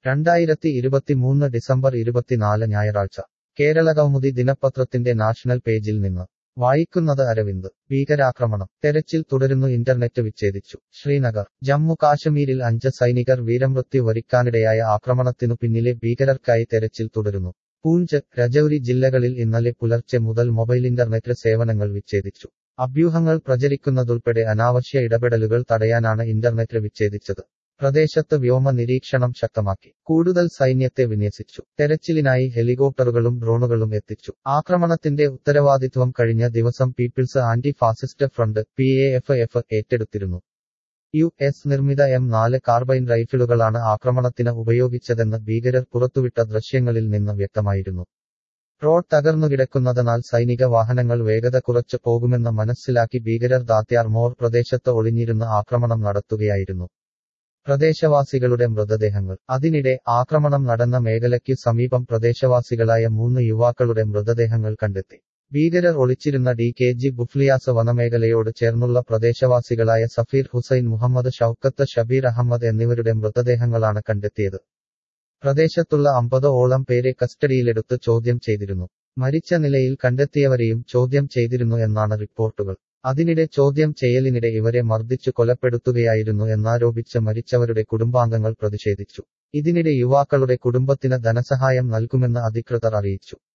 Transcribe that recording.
രണ്ടായിരത്തി ഇരുപത്തിമൂന്ന് ഡിസംബർ ഇരുപത്തിനാല് ഞായറാഴ്ച കേരള കൗമുദി ദിനപത്രത്തിന്റെ നാഷണൽ പേജിൽ നിന്ന് വായിക്കുന്നത് അരവിന്ദ് ഭീകരാക്രമണം തെരച്ചിൽ തുടരുന്നു ഇന്റർനെറ്റ് വിച്ഛേദിച്ചു ശ്രീനഗർ ജമ്മു കാശ്മീരിൽ അഞ്ച് സൈനികർ വീരമൃത്യു വരിക്കാനിടയായ ആക്രമണത്തിനു പിന്നിലെ ഭീകരർക്കായി തെരച്ചിൽ തുടരുന്നു പൂഞ്ച് രജൌരി ജില്ലകളിൽ ഇന്നലെ പുലർച്ചെ മുതൽ മൊബൈൽ ഇന്റർനെറ്റ് സേവനങ്ങൾ വിച്ഛേദിച്ചു അഭ്യൂഹങ്ങൾ പ്രചരിക്കുന്നതുൾപ്പെടെ അനാവശ്യ ഇടപെടലുകൾ തടയാനാണ് ഇന്റർനെറ്റ് വിച്ഛേദിച്ചത് പ്രദേശത്ത് വ്യോമ നിരീക്ഷണം ശക്തമാക്കി കൂടുതൽ സൈന്യത്തെ വിന്യസിച്ചു തെരച്ചിലിനായി ഹെലികോപ്റ്ററുകളും ഡ്രോണുകളും എത്തിച്ചു ആക്രമണത്തിന്റെ ഉത്തരവാദിത്വം കഴിഞ്ഞ ദിവസം People's Anti Fascist Front P A F F ഏറ്റെടുത്തിരുന്നു യു എസ് നിർമ്മിത എം നാല് കാർബൈൻ റൈഫിലുകളാണ് ആക്രമണത്തിന് ഉപയോഗിച്ചതെന്ന് ഭീകരർ പുറത്തുവിട്ട ദൃശ്യങ്ങളിൽ നിന്ന് വ്യക്തമായിരുന്നു റോഡ് തകർന്നുകിടക്കുന്നതിനാൽ സൈനിക വാഹനങ്ങൾ വേഗത കുറച്ച് പോകുമെന്ന് മനസ്സിലാക്കി ഭീകരർ ദാത്യാർ മോർ പ്രദേശത്ത് ഒളിഞ്ഞിരുന്ന് ആക്രമണം നടത്തുകയായിരുന്നു പ്രദേശവാസികളുടെ മൃതദേഹങ്ങൾ അതിനിടെ ആക്രമണം നടന്ന മേഖലയ്ക്ക് സമീപം പ്രദേശവാസികളായ മൂന്ന് യുവാക്കളുടെ മൃതദേഹങ്ങൾ കണ്ടെത്തി ഭീകരർ ഒളിച്ചിരുന്ന ഡി കെ ജി ബുഫ്ലിയാസ് വനമേഖലയോട് ചേർന്നുള്ള പ്രദേശവാസികളായ സഫീർ ഹുസൈൻ മുഹമ്മദ് ഷൌക്കത്ത് ഷബീർ അഹമ്മദ് എന്നിവരുടെ മൃതദേഹങ്ങളാണ് കണ്ടെത്തിയത് പ്രദേശത്തുള്ള അമ്പത് ഓളം പേരെ കസ്റ്റഡിയിലെടുത്ത് ചോദ്യം ചെയ്തിരുന്നു മരിച്ച നിലയിൽ കണ്ടെത്തിയവരെയും ചോദ്യം ചെയ്തിരുന്നു എന്നാണ് റിപ്പോർട്ടുകൾ അതിനിടെ ചോദ്യം ചെയ്യലിനിടെ ഇവരെ മർദ്ദിച്ചു കൊലപ്പെടുത്തുകയായിരുന്നു എന്നാരോപിച്ച് മരിച്ചവരുടെ കുടുംബാംഗങ്ങൾ പ്രതിഷേധിച്ചു ഇതിനിടെ യുവാക്കളുടെ കുടുംബത്തിന് ധനസഹായം നൽകുമെന്ന് അധികൃതർ അറിയിച്ചു